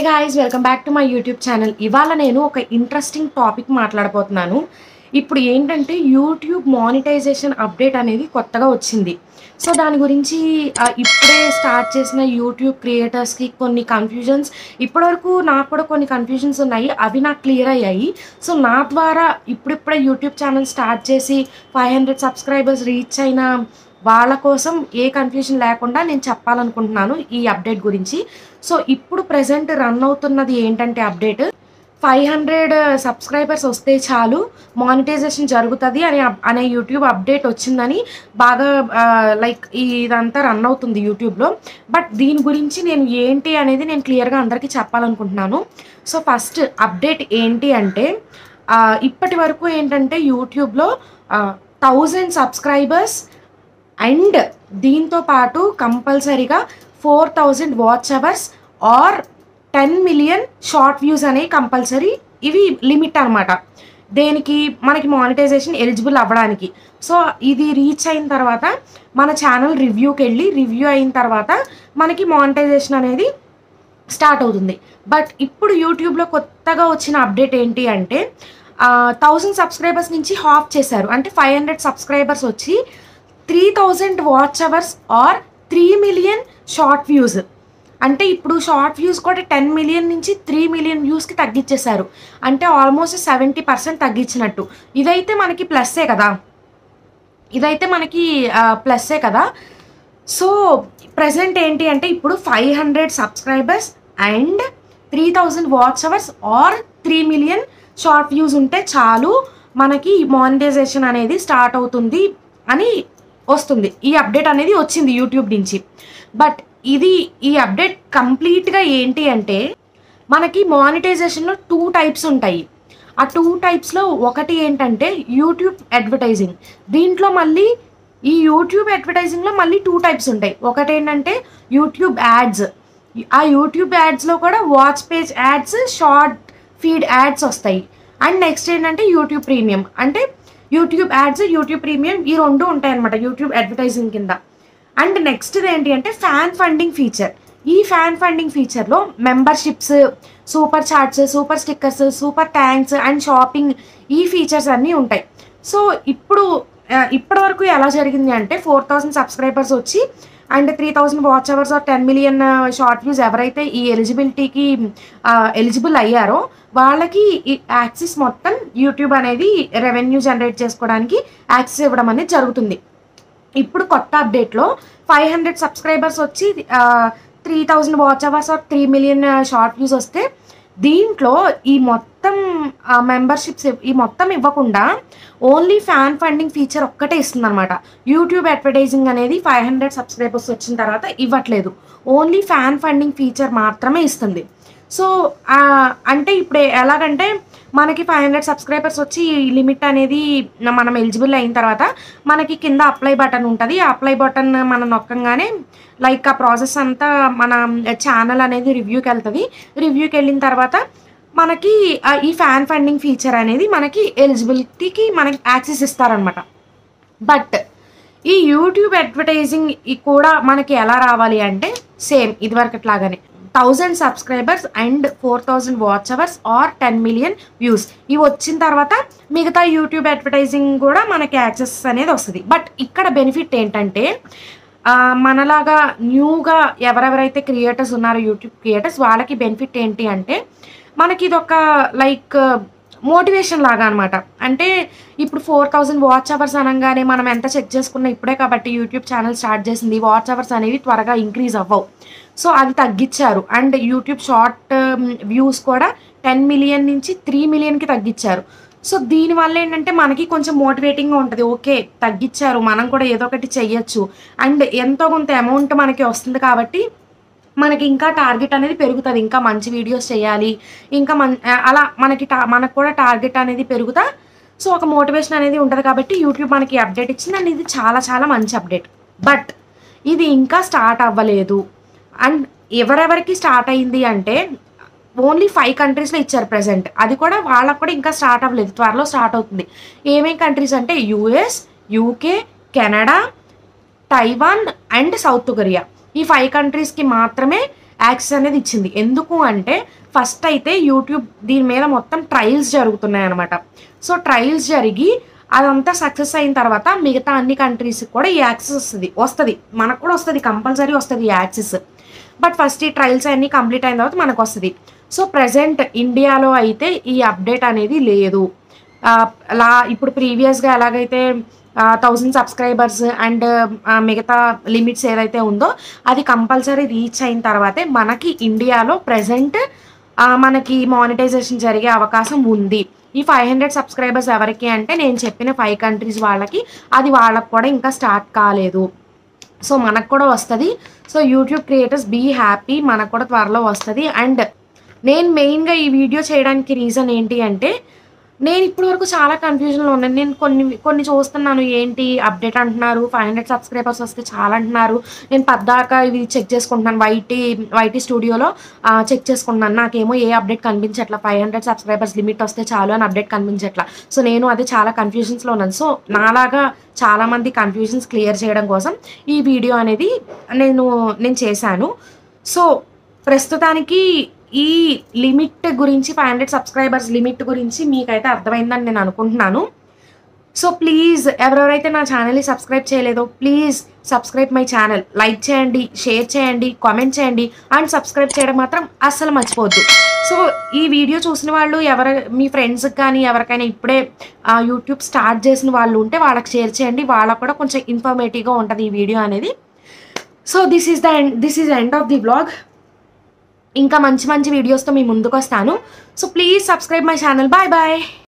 guys welcome back to my YouTube channel ఇవాళ నేను ఒక ఇంట్రెస్టింగ్ టాపిక్ మాట్లాడబోతున్నాను ఇప్పుడు ఏంటంటే యూట్యూబ్ మానిటైజేషన్ అప్డేట్ అనేది కొత్తగా వచ్చింది సో దాని గురించి ఆ, ఇప్పుడే స్టార్ట్ చేసిన యూట్యూబ్ క్రియేటర్స్కి కొన్ని కన్ఫ్యూజన్స్ ఇప్పటివరకు నాకు కూడా కొన్ని కన్ఫ్యూజన్స్ ఉన్నాయి అవి నాకు క్లియర్ అయ్యాయి సో నా ద్వారా ఇప్పుడిప్పుడే యూట్యూబ్ ఛానల్ స్టార్ట్ చేసి ఫైవ్ హండ్రెడ్ సబ్స్క్రైబర్స్ రీచ్ అయిన వాళ్ళ కోసం ఏ కన్ఫ్యూజన్ లేకుండా నేను చెప్పాలనుకుంటున్నాను ఈ అప్డేట్ గురించి సో ఇప్పుడు ప్రజెంట్ రన్ అవుతున్నది ఏంటంటే అప్డేట్ ఫైవ్ హండ్రెడ్ సబ్స్క్రైబర్స్ వస్తే చాలు మానిటైజేషన్ జరుగుతుంది అని అనే యూట్యూబ్ అప్డేట్ వచ్చిందని బాగా లైక్ ఇదంతా రన్ అవుతుంది యూట్యూబ్లో బట్ దీని గురించి నేను ఏంటి అనేది నేను క్లియర్గా అందరికీ చెప్పాలనుకుంటున్నాను సో ఫస్ట్ అప్డేట్ ఏంటి అంటే ఆ, ఇప్పటి వరకు ఏంటంటే యూట్యూబ్లో థౌజండ్ సబ్స్క్రైబర్స్ అండ్ దీంతో పాటు కంపల్సరీగా four thousand watch hours or ten million short views అనేవి కంపల్సరీ ఇవి లిమిట్ అనమాట దేనికి మనకి మానిటైజేషన్ ఎలిజిబుల్ అవ్వడానికి సో ఇది రీచ్ అయిన తర్వాత మన ఛానల్ రివ్యూకి వెళ్ళి రివ్యూ అయిన తర్వాత మనకి మానిటైజేషన్ అనేది స్టార్ట్ అవుతుంది బట్ ఇప్పుడు యూట్యూబ్లో కొత్తగా వచ్చిన అప్డేట్ ఏంటి అంటే థౌజండ్ సబ్స్క్రైబర్స్ నుంచి హాఫ్ చేశారు అంటే ఫైవ్ హండ్రెడ్ సబ్స్క్రైబర్స్ వచ్చి three thousand watch hours or three million short views అంటే ఇప్పుడు షార్ట్ వ్యూస్ కూడా టెన్ మిలియన్ నుంచి త్రీ మిలియన్ వ్యూస్కి తగ్గించేశారు అంటే ఆల్మోస్ట్ సెవెంటీ పర్సెంట్ తగ్గించినట్టు ఇదైతే మనకి ప్లస్సే కదా ఇదైతే మనకి ప్లస్సే కదా సో ప్రజెంట్ ఏంటి అంటే ఇప్పుడు five hundred subscribers and three thousand watch hours or three million short views ఉంటే చాలు మనకి మానిటైజేషన్ అనేది స్టార్ట్ అవుతుంది అని వస్తుంది ఈ అప్డేట్ అనేది వచ్చింది యూట్యూబ్ నుంచి బట్ ఇది ఈ అప్డేట్ కంప్లీట్గా ఏంటి అంటే మనకి మానిటైజేషన్లో టూ టైప్స్ ఉంటాయి ఆ టూ టైప్స్లో ఒకటి ఏంటంటే యూట్యూబ్ అడ్వర్టైజింగ్ దీంట్లో మళ్ళీ ఈ యూట్యూబ్ అడ్వర్టైజింగ్లో మళ్ళీ టూ టైప్స్ ఉంటాయి ఒకటి ఏంటంటే యూట్యూబ్ యాడ్స్ ఆ యూట్యూబ్ యాడ్స్లో కూడా watch page ads short feed ads వస్తాయి అండ్ నెక్స్ట్ ఏంటంటే యూట్యూబ్ ప్రీమియం అంటే యూట్యూబ్ యాడ్స్ యూట్యూబ్ ప్రీమియం ఈ రెండు ఉంటాయి అనమాట యూట్యూబ్ అడ్వర్టైజింగ్ కింద అండ్ నెక్స్ట్ ఏంటి అంటే ఫ్యాన్ ఫండింగ్ ఫీచర్ ఈ ఫ్యాన్ ఫండింగ్ ఫీచర్లో memberships super chats super stickers super thanks and shopping ఈ ఫీచర్స్ అన్నీ ఉంటాయి సో ఇప్పుడు ఆ, ఇప్పటి వరకు ఎలా జరిగింది అంటే ఫోర్ థౌసండ్ సబ్స్క్రైబర్స్ వచ్చి and three thousand watch hours or ten million short views ఎవరైతే ఈ ఎలిజిబిలిటీకి ఎలిజిబుల్ అయ్యారో వాళ్ళకి ఈ యాక్సెస్ మొత్తం యూట్యూబ్ అనేది రెవెన్యూ జనరేట్ చేసుకోవడానికి యాక్సెస్ ఇవ్వడం అనేది జరుగుతుంది ఇప్పుడు కొత్త అప్డేట్లో ఫైవ్ హండ్రెడ్ సబ్స్క్రైబర్స్ వచ్చి three thousand watch hours or three million short views వస్తే దీంట్లో ఈ మొత్తం మెంబర్షిప్స్ ఈ మొత్తం ఇవ్వకుండా ఓన్లీ ఫ్యాన్ ఫండింగ్ ఫీచర్ ఒక్కటే ఇస్తుంది అనమాట యూట్యూబ్ అడ్వర్టైజింగ్ అనేది ఫైవ్ హండ్రెడ్ సబ్స్క్రైబర్స్ వచ్చిన తర్వాత ఇవ్వట్లేదు ఓన్లీ ఫ్యాన్ ఫండింగ్ ఫీచర్ మాత్రమే ఇస్తుంది సో ఆ, అంటే ఇప్పుడు ఎలాగంటే మనకి ఫైవ్ హండ్రెడ్ సబ్స్క్రైబర్స్ వచ్చి ఈ లిమిట్ అనేది మనం ఎలిజిబుల్ అయిన తర్వాత మనకి కింద అప్లై బటన్ ఉంటుంది ఆ అప్లై బటన్ మనం నొక్కంగానే లైక్ ఆ ప్రాసెస్ అంతా మన ఛానల్ అనేది రివ్యూకి వెళ్తుంది రివ్యూకి వెళ్ళిన తర్వాత మనకి ఆ ఈ ఫ్యాన్ ఫండింగ్ ఫీచర్ అనేది మనకి ఎలిజిబిలిటీకి మనకి యాక్సెస్ ఇస్తారనమాట బట్ ఈ యూట్యూబ్ అడ్వర్టైజింగ్ ఈ కూడా మనకి ఎలా రావాలి అంటే సేమ్ ఇదివరకట్లాగానే thousand subscribers and four thousand watch hours or ten million views ఇవి వచ్చిన తర్వాత మిగతా యూట్యూబ్ అడ్వర్టైజింగ్ కూడా మనకి యాక్సెస్ అనేది వస్తుంది బట్ ఇక్కడ బెనిఫిట్ ఏంటంటే ఆ, మనలాగా న్యూగా ఎవరెవరైతే క్రియేటర్స్ ఉన్నారో యూట్యూబ్ క్రియేటర్స్ వాళ్ళకి బెనిఫిట్ ఏంటి అంటే మనకి ఇది ఒక లైక్ మోటివేషన్ లాగా అనమాట అంటే ఇప్పుడు ఫోర్ థౌజండ్ వాచ్ అవర్స్ అనగానే మనం ఎంత చెక్ చేసుకున్నా ఇప్పుడే కాబట్టి యూట్యూబ్ ఛానల్ స్టార్ట్ చేసింది వాచ్ అవర్స్ అనేవి త్వరగా ఇంక్రీజ్ అవ్వవు సో అది తగ్గించారు అండ్ యూట్యూబ్ షార్ట్ వ్యూస్ కూడా టెన్ మిలియన్ నుంచి త్రీ మిలియన్కి తగ్గించారు సో దీనివల్ల ఏంటంటే మనకి కొంచెం మోటివేటింగ్గా ఉంటుంది ఓకే తగ్గించారు మనం కూడా ఏదో ఒకటి చెయ్యొచ్చు అండ్ ఎంతో కొంత అమౌంట్ మనకి వస్తుంది కాబట్టి మనకి ఇంకా టార్గెట్ అనేది పెరుగుతుంది ఇంకా మంచి వీడియోస్ చేయాలి ఇంకా మన్ అలా మనకి టా మనకు కూడా టార్గెట్ అనేది పెరుగుతా సో ఒక మోటివేషన్ అనేది ఉంటుంది కాబట్టి యూట్యూబ్ మనకి అప్డేట్ ఇచ్చింది అండ్ ఇది చాలా చాలా మంచి అప్డేట్ బట్ ఇది ఇంకా స్టార్ట్ అవ్వలేదు అండ్ ఎవరెవరికి స్టార్ట్ అయింది అంటే ఓన్లీ ఫైవ్ కంట్రీస్లో ఇచ్చారు ప్రజెంట్ అది కూడా వాళ్ళకు కూడా ఇంకా స్టార్ట్ అవ్వలేదు త్వరలో స్టార్ట్ అవుతుంది ఏమేం కంట్రీస్ అంటే US UK Canada Taiwan and South Korea ఈ ఫైవ్ కంట్రీస్కి మాత్రమే యాక్సెస్ అనేది ఇచ్చింది ఎందుకు అంటే ఫస్ట్ అయితే యూట్యూబ్ దీని మీద మొత్తం ట్రయల్స్ జరుగుతున్నాయి అనమాట సో ట్రయల్స్ జరిగి అదంతా సక్సెస్ అయిన తర్వాత మిగతా అన్ని కంట్రీస్కి కూడా ఈ యాక్సెస్ వస్తుంది వస్తుంది మనకు కూడా వస్తుంది కంపల్సరీ వస్తుంది ఈ యాక్సెస్ బట్ ఫస్ట్ ఈ ట్రయల్స్ అన్నీ కంప్లీట్ అయిన తర్వాత మనకు వస్తుంది సో ప్రజెంట్ ఇండియాలో అయితే ఈ అప్డేట్ అనేది లేదు ఆ, లా ఇప్పుడు ప్రీవియస్గా ఎలాగైతే థౌజండ్ సబ్స్క్రైబర్స్ అండ్ మిగతా లిమిట్స్ ఏదైతే ఉందో అది కంపల్సరీ రీచ్ అయిన తర్వాతే మనకి ఇండియాలో ప్రజెంట్ మనకి మానిటైజేషన్ జరిగే అవకాశం ఉంది ఈ ఫైవ్ హండ్రెడ్ సబ్స్క్రైబర్స్ ఎవరికి అంటే నేను చెప్పిన ఫైవ్ కంట్రీస్ వాళ్ళకి అది వాళ్ళకి కూడా ఇంకా స్టార్ట్ కాలేదు సో మనకు కూడా వస్తుంది so YouTube creators be happy మనకు కూడా త్వరలో వస్తుంది అండ్ నేను మెయిన్గా ఈ వీడియో చేయడానికి రీజన్ ఏంటి అంటే నేను ఇప్పటి వరకు చాలా కన్ఫ్యూజన్లో ఉన్నాను నేను కొన్ని కొన్ని చూస్తున్నాను ఏంటి అప్డేట్ అంటున్నారు ఫైవ్ హండ్రెడ్ సబ్స్క్రైబర్స్ వస్తే చాలా అంటున్నారు నేను పద్దాక ఇవి చెక్ చేసుకుంటున్నాను వైటీ వైటీ స్టూడియోలో చెక్ చేసుకుంటున్నాను నాకేమో ఏ అప్డేట్ కనిపించట్లా ఫైవ్ హండ్రెడ్ సబ్స్క్రైబర్స్ లిమిట్ వస్తే చాలు అని అప్డేట్ కనిపించట్లా సో నేను అది చాలా కన్ఫ్యూజన్స్లో ఉన్నాను సో నాలాగా చాలామంది కన్ఫ్యూజన్స్ క్లియర్ చేయడం కోసం ఈ వీడియో అనేది నేను నేను చేశాను సో ప్రస్తుతానికి ఈ లిమిట్ గురించి ఫైవ్ హండ్రెడ్ సబ్స్క్రైబర్స్ లిమిట్ గురించి మీకైతే అర్థమైందని నేను అనుకుంటున్నాను సో ప్లీజ్ ఎవరెవరైతే నా ఛానల్ని సబ్స్క్రైబ్ చేయలేదో please subscribe my channel like చేయండి షేర్ చేయండి కామెంట్ చేయండి అండ్ సబ్స్క్రైబ్ చేయడం మాత్రం అస్సలు మర్చిపోవద్దు సో ఈ వీడియో చూసిన వాళ్ళు ఎవరు మీ ఫ్రెండ్స్కి కానీ ఎవరికైనా ఇప్పుడే ఆ, యూట్యూబ్ స్టార్ట్ చేసిన వాళ్ళు ఉంటే వాళ్ళకి షేర్ చేయండి వాళ్ళకు కూడా కొంచెం ఇన్ఫర్మేటివ్గా ఉంటుంది ఈ వీడియో అనేది so this is the end this is end of the blog ఇంకా మంచి మంచి వీడియోస్తో మీ ముందుకు వస్తాను so please subscribe my channel bye bye